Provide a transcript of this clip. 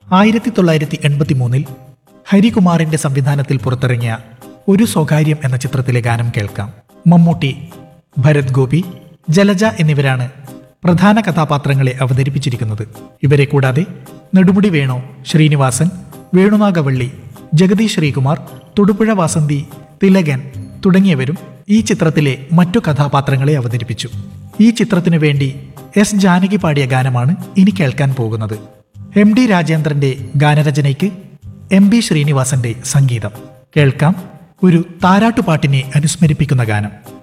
ആയിരത്തി തൊള്ളായിരത്തി എൺപത്തി മൂന്നിൽ ഹരികുമാറിന്റെ സംവിധാനത്തിൽ പുറത്തിറങ്ങിയ ഒരു സ്വകാര്യം എന്ന ചിത്രത്തിലെ ഗാനം കേൾക്കാം മമ്മൂട്ടി ഭരത് ഗോപി ജലജ എന്നിവരാണ് പ്രധാന കഥാപാത്രങ്ങളെ അവതരിപ്പിച്ചിരിക്കുന്നത് ഇവരെ കൂടാതെ നെടുമുടി വേണു ശ്രീനിവാസൻ വേണുനാഗവള്ളി ജഗദീഷ് ശ്രീകുമാർ തൊടുപുഴ വാസന്തി തിലകൻ തുടങ്ങിയവരും ഈ ചിത്രത്തിലെ മറ്റു കഥാപാത്രങ്ങളെ അവതരിപ്പിച്ചു ഈ ചിത്രത്തിനു വേണ്ടി എസ് ജാനകി പാടിയ ഗാനമാണ് ഇനി കേൾക്കാൻ പോകുന്നത് എം ഡി രാജേന്ദ്രന്റെ ഗാനരചനയ്ക്ക് എം ബി ശ്രീനിവാസന്റെ സംഗീതം കേൾക്കാം ഒരു താരാട്ടുപാട്ടിനെ അനുസ്മരിപ്പിക്കുന്ന ഗാനം